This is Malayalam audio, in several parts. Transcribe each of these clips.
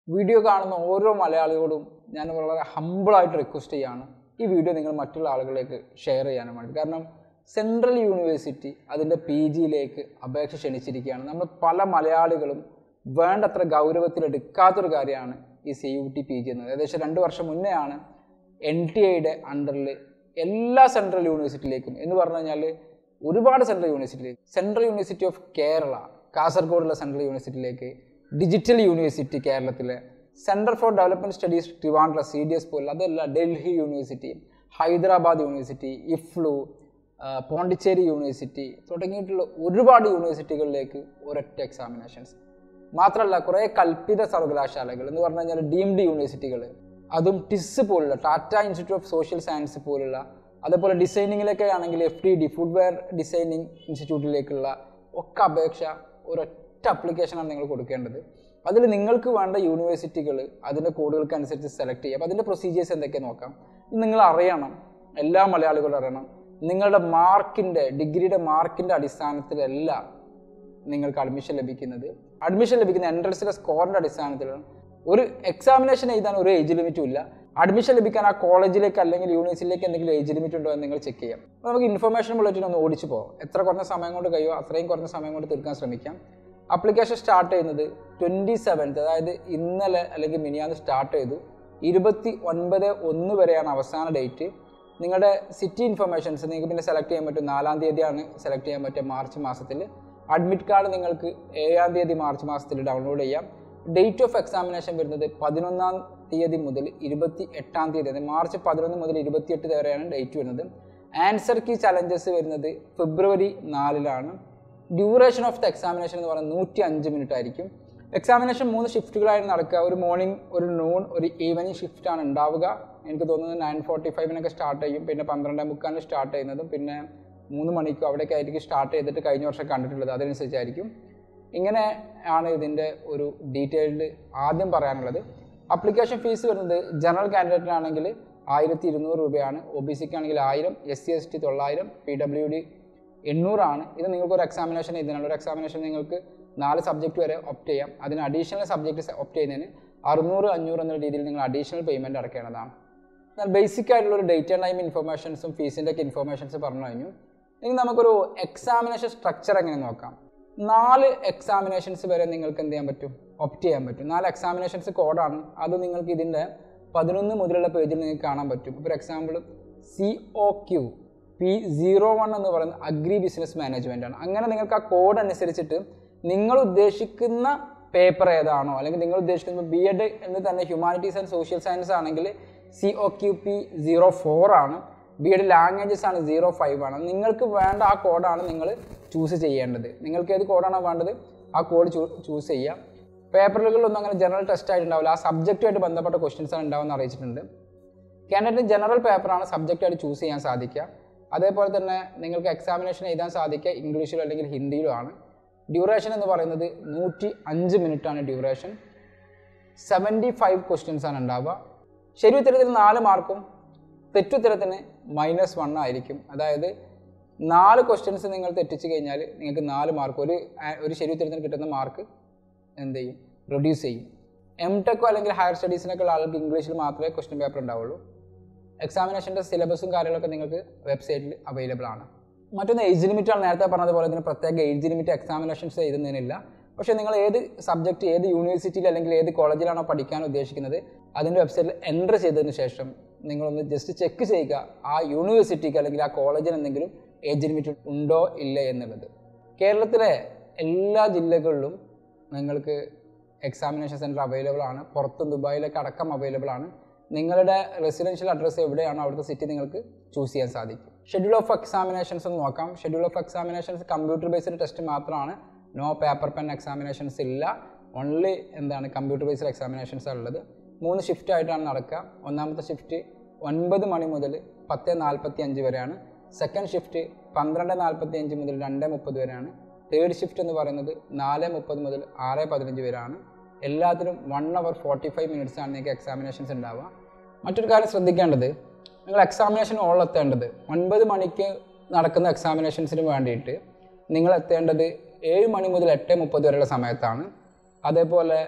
വീഡിയോ കാണുന്ന ഓരോ മലയാളികളോടും ഞാൻ വളരെ ഹമ്പിളായിട്ട് റിക്വസ്റ്റ് ചെയ്യാണ് ഈ വീഡിയോ നിങ്ങൾ മറ്റുള്ള ആളുകളിലേക്ക് ഷെയർ ചെയ്യാനും വേണ്ടി കാരണം സെൻട്രൽ യൂണിവേഴ്സിറ്റി അതിൻ്റെ പി ജിയിലേക്ക് അപേക്ഷ ക്ഷണിച്ചിരിക്കുകയാണ് നമ്മൾ പല മലയാളികളും വേണ്ടത്ര ഗൗരവത്തിലെടുക്കാത്തൊരു കാര്യമാണ് ഈ C U T P G എന്നത് ഏകദേശം രണ്ട് വർഷം മുന്നെയാണ് എൻ ടി ഐയുടെ അണ്ടറിൽ എല്ലാ സെൻട്രൽ യൂണിവേഴ്സിറ്റിയിലേക്കും എന്ന് പറഞ്ഞു കഴിഞ്ഞാൽ ഒരുപാട് സെൻട്രൽ യൂണിവേഴ്സിറ്റിയിലേക്ക് സെൻട്രൽ യൂണിവേഴ്സിറ്റി ഓഫ് കേരള കാസർഗോഡുള്ള സെൻട്രൽ യൂണിവേഴ്സിറ്റിയിലേക്ക് ഡിജിറ്റൽ യൂണിവേഴ്സിറ്റി കേരളത്തിലെ centre for development studies Trivandrum C D S പോലുള്ള അതല്ല Delhi university Hyderabad university EFLU ah, Pondicherry university തുടങ്ങിയിട്ടുള്ള ഒരുപാട് യൂണിവേഴ്സിറ്റികളിലേക്ക് ഒരൊറ്റ എക്സാമിനേഷൻസ് മാത്രമല്ല കുറേ കൽപ്പിത സർവകലാശാലകൾ എന്ന് പറഞ്ഞു കഴിഞ്ഞാൽ ഡീംഡ് യൂണിവേഴ്സിറ്റികൾ അതും ടിസ് പോലുള്ള Tata institute of social science പോലുള്ള അതേപോലെ ഡിസൈനിങ്ങിലൊക്കെ ആണെങ്കിൽ F D D footwear designing ഇൻസ്റ്റിറ്റ്യൂട്ടിലേക്കുള്ള ഒക്കെ അപേക്ഷ ഒരൊറ്റ അപ്ലിക്കേഷനാണ് നിങ്ങൾ കൊടുക്കേണ്ടത് അതിൽ നിങ്ങൾക്ക് വേണ്ട യൂണിവേഴ്സിറ്റികൾ അതിൻ്റെ കോഡുകൾക്ക് അനുസരിച്ച് സെലക്ട് ചെയ്യുക അപ്പോൾ അതിൻ്റെ പ്രൊസീജിയേഴ്സ് എന്തൊക്കെ നോക്കാം ഇത് നിങ്ങൾ അറിയണം എല്ലാ മലയാളികളും അറിയണം നിങ്ങളുടെ മാർക്കിൻ്റെ ഡിഗ്രിയുടെ മാർക്കിൻ്റെ അടിസ്ഥാനത്തിലല്ല നിങ്ങൾക്ക് അഡ്മിഷൻ ലഭിക്കുന്നത് അഡ്മിഷൻ ലഭിക്കുന്ന എൻട്രൻസിലെ സ്കോറിൻ്റെ അടിസ്ഥാനത്തിലാണ് ഒരു എക്സാമിനേഷൻ എഴുതാൻ ഒരു ഏജ് ലിമിറ്റും ഇല്ല അഡ്മിഷൻ ലഭിക്കാൻ ആ കോളേജിലേക്ക് അല്ലെങ്കിൽ യൂണിവേഴ്സിറ്റിയിലേക്ക് എന്തെങ്കിലും ഏജ് ലിമിറ്റ് ഉണ്ടോ എന്ന് നിങ്ങൾ ചെക്ക് ചെയ്യാം അപ്പോൾ നമുക്ക് ഇൻഫർമേഷൻ ബുള്ളറ്റിൻ ഒന്ന് ഓടിച്ചു പോകാം എത്ര കുറഞ്ഞ സമയം കൊണ്ട് കഴിയുമോ അത്രയും കുറഞ്ഞ സമയം കൊണ്ട് തീർക്കാൻ ശ്രമിക്കാം അപ്ലിക്കേഷൻ സ്റ്റാർട്ട് ചെയ്യുന്നത് ട്വൻറ്റി സെവൻത്ത് അതായത് ഇന്നലെ അല്ലെങ്കിൽ മിനിയാന്ന് സ്റ്റാർട്ട് ചെയ്തു ഇരുപത്തി ഒൻപത് ഒന്ന് വരെയാണ് അവസാന ഡേറ്റ് നിങ്ങളുടെ സിറ്റി ഇൻഫർമേഷൻസ് നിങ്ങൾക്ക് പിന്നെ സെലക്ട് ചെയ്യാൻ പറ്റും നാലാം തീയതിയാണ് സെലക്ട് ചെയ്യാൻ പറ്റുക മാർച്ച് മാസത്തിൽ അഡ്മിറ്റ് കാർഡ് നിങ്ങൾക്ക് ഏഴാം തീയതി മാർച്ച് മാസത്തിൽ ഡൗൺലോഡ് ചെയ്യാം ഡേറ്റ് ഓഫ് എക്സാമിനേഷൻ വരുന്നത് പതിനൊന്നാം തീയതി മുതൽ ഇരുപത്തി എട്ടാം തീയതി അതായത് മാർച്ച് പതിനൊന്ന് മുതൽ ഇരുപത്തിയെട്ട് വരെയാണ് ഡേറ്റ് വരുന്നത് ആൻസർ കീ ചലഞ്ചസ് വരുന്നത് ഫെബ്രുവരി നാലിലാണ് ഡ്യൂറേഷൻ ഓഫ് ദ എക്സാമിനേഷൻ എന്ന് പറയുന്നത് നൂറ്റി അഞ്ച് മിനിറ്റ് ആയിരിക്കും എക്സാമിനേഷൻ മൂന്ന് ഷിഫ്റ്റുകളായിട്ട് നടക്കുക ഒരു മോർണിംഗ് ഒരു നൂൺ ഒരു ഈവനിങ് ഷിഫ്റ്റാണ് ഉണ്ടാവുക എനിക്ക് തോന്നുന്നത് നയൻ ഫോർട്ടി ഫൈവിനൊക്കെ സ്റ്റാർട്ട് ചെയ്യും പിന്നെ പന്ത്രണ്ടേ മുക്കാലിന് സ്റ്റാർട്ട് ചെയ്യുന്നതും പിന്നെ മൂന്ന് മണിക്കും അവിടെയൊക്കെ ആയിരിക്കും സ്റ്റാർട്ട് ചെയ്തിട്ട് കഴിഞ്ഞ വർഷം കണ്ടിട്ടുള്ളത് അതനുസരിച്ചായിരിക്കും ഇങ്ങനെ ആണ് ഇതിൻ്റെ ഒരു ഡീറ്റെയിൽഡ് ആദ്യം പറയാനുള്ളത് അപ്ലിക്കേഷൻ ഫീസ് വരുന്നത് ജനറൽ കാൻഡിഡേറ്റിനാണെങ്കിൽ ആയിരത്തി ഇരുന്നൂറ് രൂപയാണ് ഒ ബി സിക്ക് ആണെങ്കിൽ ആയിരം എസ് സി എസ് ടി തൊള്ളായിരം പി ഡബ്ല്യു ഡി എണ്ണൂറാണ് ഇത് നിങ്ങൾക്ക് ഒരു എക്സാമിനേഷൻ ഇതിനുള്ള ഒരു എക്സാമിനേഷൻ നിങ്ങൾക്ക് നാല് സബ്ജക്റ്റ് വരെ ഒപ്റ്റ് ചെയ്യാം അതിന് അഡീഷണൽ സബ്ജക്റ്റ് ഒപ്റ്റ് ചെയ്യുന്നതിന് അറുന്നൂറ് അഞ്ഞൂറ് എന്ന രീതിയിൽ നിങ്ങൾ അഡീഷണൽ പേയ്മെൻറ്റ് അടക്കേണ്ടതാണ് എന്നാൽ ബേസിക് ആയിട്ടുള്ള ഒരു ഡേറ്റ് ആൻഡ് ടൈം ഇൻഫർമേഷൻസും ഫീസിൻ്റെ ഒക്കെ ഇൻഫർമേഷൻസ് പറഞ്ഞു കഴിഞ്ഞു ഇനി നമുക്കൊരു എക്സാമിനേഷൻ സ്ട്രക്ചർ എങ്ങനെ നോക്കാം നാല് എക്സാമിനേഷൻസ് വരെ നിങ്ങൾക്ക് എന്ത് ചെയ്യാൻ പറ്റും ഒപ്റ്റ് ചെയ്യാൻ പറ്റും നാല് എക്സാമിനേഷൻസ് കോഡാണ് അത് നിങ്ങൾക്ക് ഇതിൻ്റെ പതിനൊന്ന് മുതലുള്ള പേജിൽ നിങ്ങൾക്ക് കാണാൻ പറ്റും for example C O Q P zero one എന്ന് പറയുന്നത് അഗ്രി ബിസിനസ് മാനേജ്മെൻ്റ് ആണ് അങ്ങനെ നിങ്ങൾക്ക് ആ കോഡ് അനുസരിച്ചിട്ട് നിങ്ങൾ ഉദ്ദേശിക്കുന്ന പേപ്പർ ഏതാണോ അല്ലെങ്കിൽ നിങ്ങൾ ഉദ്ദേശിക്കുന്ന ബി എഡ് എന്ന് തന്നെ ഹ്യൂമാനിറ്റീസ് ആൻഡ് സോഷ്യൽ സയൻസ് ആണെങ്കിൽ C O Q P zero four ആണ് ബി എഡ് ലാംഗ്വേജസ് ആണ് സീറോ ഫൈവ് ആണ് നിങ്ങൾക്ക് വേണ്ട ആ കോഡാണ് നിങ്ങൾ ചൂസ് ചെയ്യേണ്ടത് നിങ്ങൾക്ക് ഏത് കോഡാണോ വേണ്ടത് ആ കോഡ് ചൂസ് ചെയ്യാം പേപ്പറുകളിലൊന്നും അങ്ങനെ ജനറൽ ടെസ്റ്റ് ആയിട്ടുണ്ടാവില്ല ആ സബ്ജക്റ്റുമായിട്ട് ബന്ധപ്പെട്ട ക്വസ്റ്റ്യൻസ് ആണ് ഉണ്ടാവുമെന്ന് അറിയിച്ചിട്ടുണ്ട് കാൻഡിഡേറ്റ് ജനറൽ പേപ്പറാണ് സബ്ജക്റ്റായിട്ട് ചൂസ് ചെയ്യാൻ സാധിക്കുക അതേപോലെ തന്നെ നിങ്ങൾക്ക് എക്സാമിനേഷൻ എഴുതാൻ സാധിക്കുക ഇംഗ്ലീഷിലോ അല്ലെങ്കിൽ ഹിന്ദിയിലോ ആണ് ഡ്യൂറേഷൻ എന്ന് പറയുന്നത് നൂറ്റി അഞ്ച് മിനിറ്റാണ് ഡ്യൂറേഷൻ സെവൻറ്റി ഫൈവ് ക്വസ്റ്റ്യൻസ് ആണ് ഉണ്ടാവുക ശരി ഉത്തരത്തിന് നാല് മാർക്കും തെറ്റുത്തരത്തിന് മൈനസ് വൺ ആയിരിക്കും അതായത് നാല് ക്വസ്റ്റ്യൻസ് നിങ്ങൾ തെറ്റിച്ച് കഴിഞ്ഞാൽ നിങ്ങൾക്ക് നാല് മാർക്ക് ഒരു ആ- ഒരു ശരി ഉത്തരത്തിന് കിട്ടുന്ന മാർക്ക് എന്ത് ചെയ്യും റെഡ്യൂസ് ചെയ്യും എം ടെക്കോ അല്ലെങ്കിൽ ഹയർ സ്റ്റഡീസിനൊക്കെ ഉള്ള ആൾക്ക് ഇംഗ്ലീഷിൽ മാത്രമേ ക്വസ്റ്റ്യൻ പേപ്പർ ഉണ്ടാവുള്ളൂ എക്സാമിനേഷൻ്റെ സിലബസും കാര്യങ്ങളൊക്കെ നിങ്ങൾക്ക് വെബ്സൈറ്റിൽ അവൈലബിൾ ആണ് മറ്റൊന്ന് ഏജ് ലിമിറ്റ് ആണ് നേരത്തെ പറഞ്ഞതുപോലെ ഇതിന് പ്രത്യേക ഏജ് ലിമിറ്റ് എക്സാമിനേഷൻസ് എഴുതുന്നതിനില്ല പക്ഷേ നിങ്ങൾ ഏത് സബ്ജക്റ്റ് ഏത് യൂണിവേഴ്സിറ്റിയിൽ അല്ലെങ്കിൽ ഏത് കോളേജിലാണോ പഠിക്കാൻ ഉദ്ദേശിക്കുന്നത് അതിൻ്റെ വെബ്സൈറ്റിൽ എൻ്റർ ചെയ്തതിന് ശേഷം നിങ്ങളൊന്ന് ജസ്റ്റ് ചെക്ക് ചെയ്യുക ആ യൂണിവേഴ്സിറ്റിക്ക് അല്ലെങ്കിൽ ആ കോളേജിന് എന്തെങ്കിലും ഏജ് ലിമിറ്റ് ഉണ്ടോ ഇല്ലേ എന്നുള്ളത് കേരളത്തിലെ എല്ലാ ജില്ലകളിലും നിങ്ങൾക്ക് എക്സാമിനേഷൻ സെൻറ്റർ അവൈലബിൾ ആണ് പുറത്തും ദുബായിലൊക്കെ അടക്കം അവൈലബിൾ ആണ് നിങ്ങളുടെ റെസിഡൻഷ്യൽ അഡ്രസ്സ് എവിടെയാണോ അവിടുത്തെ സിറ്റി നിങ്ങൾക്ക് ചൂസ് ചെയ്യാൻ സാധിക്കും ഷെഡ്യൂൾ ഓഫ് എക്സാമിനേഷൻസ് ഒന്ന് നോക്കാം schedule of examinations computer based test മാത്രമാണ് നോ പേപ്പർ പെൻ എക്സാമിനേഷൻസ് ഇല്ല ഓൺലി എന്താണ് കമ്പ്യൂട്ടർ ബേസ്ഡ് എക്സാമിനേഷൻസ് ഉള്ളത് മൂന്ന് ഷിഫ്റ്റ് ആയിട്ടാണ് നടക്കുക ഒന്നാമത്തെ ഷിഫ്റ്റ് ഒൻപത് മണി മുതൽ പത്ത് നാൽപ്പത്തി അഞ്ച് വരെയാണ് സെക്കൻഡ് ഷിഫ്റ്റ് പന്ത്രണ്ട് നാൽപ്പത്തി അഞ്ച് മുതൽ രണ്ട് മുപ്പത് വരെയാണ് തേർഡ് ഷിഫ്റ്റ് എന്ന് പറയുന്നത് നാല് മുപ്പത് മുതൽ ആറ് പതിനഞ്ച് വരെയാണ് എല്ലാത്തിനും one hour forty five minutes ആണ് നിങ്ങൾക്ക് എക്സാമിനേഷൻസ് ഉണ്ടാവുക മറ്റൊരു കാര്യം ശ്രദ്ധിക്കേണ്ടത് നിങ്ങൾ എക്സാമിനേഷൻ ഓൾ എത്തേണ്ടത് ഒൻപത് മണിക്ക് നടക്കുന്ന എക്സാമിനേഷൻസിന് വേണ്ടിയിട്ട് നിങ്ങൾ എത്തേണ്ടത് ഏഴ് മണി മുതൽ എട്ട് മുപ്പത് വരെയുള്ള സമയത്താണ് അതേപോലെ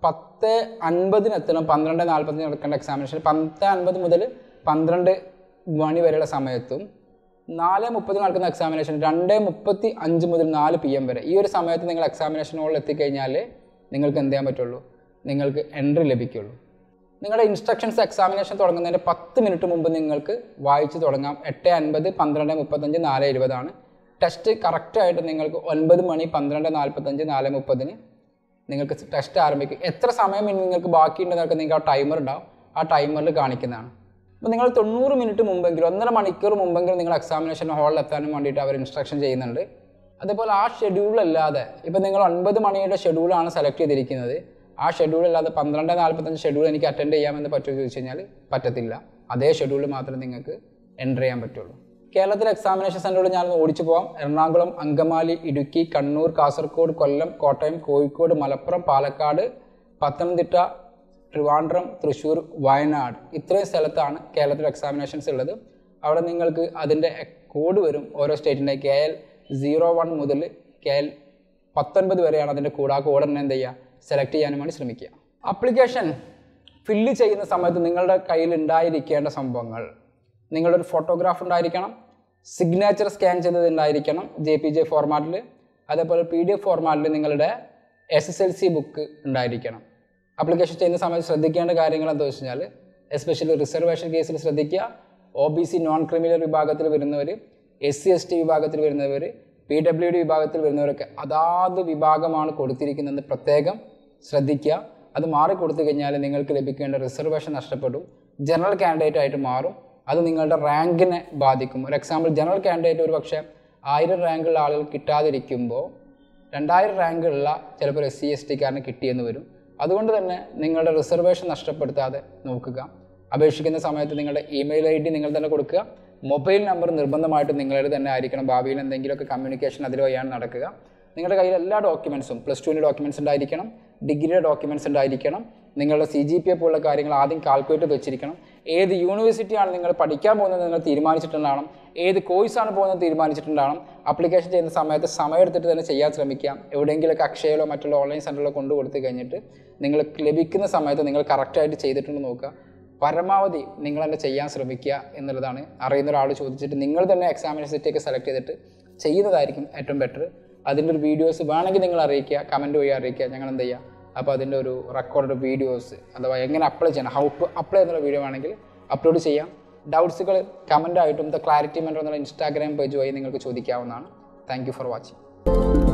പത്ത് അൻപതിന് എത്തണം പന്ത്രണ്ട് നാൽപ്പത്തഞ്ച് നടക്കേണ്ട എക്സാമിനേഷൻ പത്ത് അൻപത് മുതൽ പന്ത്രണ്ട് മണി വരെയുള്ള സമയത്തും നാല് മുപ്പതിന് നടക്കുന്ന എക്സാമിനേഷൻ രണ്ട് മുപ്പത്തി അഞ്ച് മുതൽ നാല് പി എം വരെ ഈ ഒരു സമയത്ത് നിങ്ങൾ എക്സാമിനേഷൻ ഹോളിൽ എത്തിക്കഴിഞ്ഞാൽ നിങ്ങൾക്ക് എന്ത് ചെയ്യാൻ പറ്റുള്ളൂ നിങ്ങൾക്ക് എൻട്രി ലഭിക്കുള്ളൂ നിങ്ങളുടെ ഇൻസ്ട്രക്ഷൻസ് എക്സാമിനേഷൻ തുടങ്ങുന്നതിൻ്റെ പത്ത് മിനിറ്റ് മുമ്പ് നിങ്ങൾക്ക് വായിച്ച് തുടങ്ങാം എട്ട് അൻപത് പന്ത്രണ്ട് മുപ്പത്തഞ്ച് നാല് ഇരുപതാണ് ടെസ്റ്റ് കറക്റ്റായിട്ട് നിങ്ങൾക്ക് ഒൻപത് മണി പന്ത്രണ്ട് നാൽപ്പത്തഞ്ച് നാല് മുപ്പതിന് നിങ്ങൾക്ക് ടെസ്റ്റ് ആരംഭിക്കും എത്ര സമയം ഇനി നിങ്ങൾക്ക് ബാക്കിയുണ്ടെന്നൊക്കെ നിങ്ങൾക്ക് ആ ടൈമർ ഉണ്ടാവും ആ ടൈമറിൽ കാണിക്കുന്നതാണ് അപ്പോൾ നിങ്ങൾ തൊണ്ണൂറ് മിനിറ്റ് മുമ്പെങ്കിലും ഒന്നര മണിക്കൂർ മുമ്പെങ്കിലും നിങ്ങൾ എക്സാമിനേഷൻ ഹാളിൽ എത്താനും വേണ്ടിയിട്ട് അവർ ഇൻസ്ട്രക്ഷൻ ചെയ്യുന്നുണ്ട് അതേപോലെ ആ ഷെഡ്യൂൾ അല്ലാതെ ഇപ്പം നിങ്ങൾ ഒൻപത് മണിയുടെ ഷെഡ്യൂളാണ് സെലക്ട് ചെയ്തിരിക്കുന്നത് ആ ഷെഡ്യൂൾ അല്ലാതെ പന്ത്രണ്ട് നാൽപ്പത്തഞ്ച് ഷെഡ്യൂൾ എനിക്ക് അറ്റൻഡ് ചെയ്യാമെന്ന് പറ്റുമോ ചോദിച്ചു കഴിഞ്ഞാൽ പറ്റത്തില്ല അതേ ഷെഡ്യൂളിൽ മാത്രമേ നിങ്ങൾക്ക് എൻ്റർ ചെയ്യാൻ പറ്റുള്ളൂ കേരളത്തിലെ എക്സാമിനേഷൻ സെൻ്ററുകൾ ഞാനൊന്ന് ഓടിച്ചു പോകാം എറണാകുളം അങ്കമാലി ഇടുക്കി കണ്ണൂർ കാസർഗോഡ് കൊല്ലം കോട്ടയം കോഴിക്കോട് മലപ്പുറം പാലക്കാട് പത്തനംതിട്ട ട്രിവാൻഡ്രം തൃശ്ശൂർ വയനാട് ഇത്രയും സ്ഥലത്താണ് കേരളത്തിൽ എക്സാമിനേഷൻസ് ഉള്ളത് അവിടെ നിങ്ങൾക്ക് അതിൻ്റെ കോഡ് വരും ഓരോ സ്റ്റേറ്റിൻ്റെ കെ എൽ സീറോ വൺ മുതൽ കെ എൽ പത്തൊൻപത് വരെയാണ് അതിൻ്റെ കോഡ് ആ കോഡ് തന്നെ എന്ത് ചെയ്യുക സെലക്ട് ചെയ്യാനും വേണ്ടി ശ്രമിക്കുക അപ്ലിക്കേഷൻ ഫില്ല് ചെയ്യുന്ന സമയത്ത് നിങ്ങളുടെ കയ്യിൽ ഉണ്ടായിരിക്കേണ്ട സംഭവങ്ങൾ നിങ്ങളുടെ ഒരു ഫോട്ടോഗ്രാഫ് ഉണ്ടായിരിക്കണം സിഗ്നേച്ചർ സ്കാൻ ചെയ്തത് ഉണ്ടായിരിക്കണം ജെ പി ജെ ഫോർമാറ്റിൽ അതേപോലെ പി ഡി എഫ് ഫോർമാറ്റിൽ നിങ്ങളുടെ S S L C book ഉണ്ടായിരിക്കണം അപ്ലിക്കേഷൻ ചെയ്യുന്ന സമയത്ത് ശ്രദ്ധിക്കേണ്ട കാര്യങ്ങൾ എന്താ വെച്ച് കഴിഞ്ഞാൽ എസ്പെഷ്യലി റിസർവേഷൻ കേസിൽ ശ്രദ്ധിക്കുക O B C non criminal വിഭാഗത്തിൽ വരുന്നവർ എസ് സി എസ് ടി വിഭാഗത്തിൽ വരുന്നവർ പി ഡബ്ല്യു ഡി വിഭാഗത്തിൽ വരുന്നവരൊക്കെ അതാത് വിഭാഗമാണ് കൊടുത്തിരിക്കുന്നത് പ്രത്യേകം ശ്രദ്ധിക്കുക അത് മാറി കൊടുത്തു കഴിഞ്ഞാൽ നിങ്ങൾക്ക് ലഭിക്കേണ്ട റിസർവേഷൻ നഷ്ടപ്പെടും ജനറൽ കാൻഡിഡേറ്റ് ആയിട്ട് മാറും അത് നിങ്ങളുടെ റാങ്കിനെ ബാധിക്കും ഒരു എക്സാമ്പിൾ ജനറൽ കാൻഡിഡേറ്റ് ഒരു പക്ഷേ ആയിരം റാങ്കുള്ള ആളുകൾ കിട്ടാതിരിക്കുമ്പോൾ രണ്ടായിരം റാങ്കുള്ള ചിലപ്പോൾ എസ് സി എസ് ടിക്കാരന് കിട്ടിയെന്ന് വരും അതുകൊണ്ട് തന്നെ നിങ്ങളുടെ റിസർവേഷൻ നഷ്ടപ്പെടുത്താതെ നോക്കുക അപേക്ഷിക്കുന്ന സമയത്ത് നിങ്ങളുടെ ഇമെയിൽ ഐ ഡി നിങ്ങൾ തന്നെ കൊടുക്കുക മൊബൈൽ നമ്പർ നിർബന്ധമായിട്ടും നിങ്ങളുടെ തന്നെ ആയിരിക്കണം ഭാവിയിൽ എന്തെങ്കിലുമൊക്കെ കമ്മ്യൂണിക്കേഷൻ അതിൽ വഴിയാണ് നടക്കുക നിങ്ങളുടെ കയ്യിൽ എല്ലാ ഡോക്യുമെൻസും പ്ലസ് ടുവിൻ്റെ ഡോക്യുമെൻസ് ഉണ്ടായിരിക്കണം ഡിഗ്രിയുടെ ഡോക്യുമെൻസ് ഉണ്ടായിരിക്കണം നിങ്ങളുടെ സി ജി പി എ പോലുള്ള കാര്യങ്ങൾ ആദ്യം കാൽക്കുലേറ്റ് ചെയ്ത് വെച്ചിരിക്കണം ഏത് യൂണിവേഴ്സിറ്റിയാണ് നിങ്ങൾ പഠിക്കാൻ പോകുന്നത് നിങ്ങൾ തീരുമാനിച്ചിട്ടുണ്ടാവണം ഏത് കോഴ്സാണ് പോകുന്നത് തീരുമാനിച്ചിട്ടുണ്ടാവണം അപ്ലിക്കേഷൻ ചെയ്യുന്ന സമയത്ത് സമയമെടുത്തിട്ട് തന്നെ ചെയ്യാൻ ശ്രമിക്കാം എവിടെയെങ്കിലുമൊക്കെ അക്ഷയയിലോ മറ്റുള്ള ഓൺലൈൻ സെൻറ്ററിലോ കൊണ്ടു കൊടുത്തു കഴിഞ്ഞിട്ട് നിങ്ങൾക്ക് ലഭിക്കുന്ന സമയത്ത് നിങ്ങൾ കറക്റ്റായിട്ട് ചെയ്തിട്ടുണ്ടെന്ന് നോക്കുക പരമാവധി നിങ്ങൾ തന്നെ ചെയ്യാൻ ശ്രമിക്കുക എന്നുള്ളതാണ് അറിയുന്ന ഒരാൾ ചോദിച്ചിട്ട് നിങ്ങൾ തന്നെ എക്സാമിനേഷൻ സെറ്റൊക്കെ സെലക്ട് ചെയ്തിട്ട് ചെയ്യുന്നതായിരിക്കും ഏറ്റവും ബെറ്റർ അതിൻ്റെ ഒരു വീഡിയോസ് വേണമെങ്കിൽ നിങ്ങൾ അറിയിക്കുക കമൻറ്റ് വഴി അറിയിക്കുക ഞങ്ങൾ എന്ത് ചെയ്യുക അപ്പോൾ അതിൻ്റെ ഒരു റെക്കോർഡ് വീഡിയോസ് അഥവാ എങ്ങനെ അപ്ലൈ ചെയ്യണം ഹൗ ടു അപ്ലൈ എന്നുള്ള വീഡിയോ വേണമെങ്കിൽ അപ്ലോഡ് ചെയ്യാം ഡൗട്ട്സുകൾ കമൻ്റ് ആയിട്ടും ദ ക്ലാരിറ്റി മെൻറ്റർ എന്നുള്ള ഇൻസ്റ്റാഗ്രാം പേജ് വഴി നിങ്ങൾക്ക് ചോദിക്കാവുന്നതാണ് താങ്ക് യു ഫോർ വാച്ചിങ്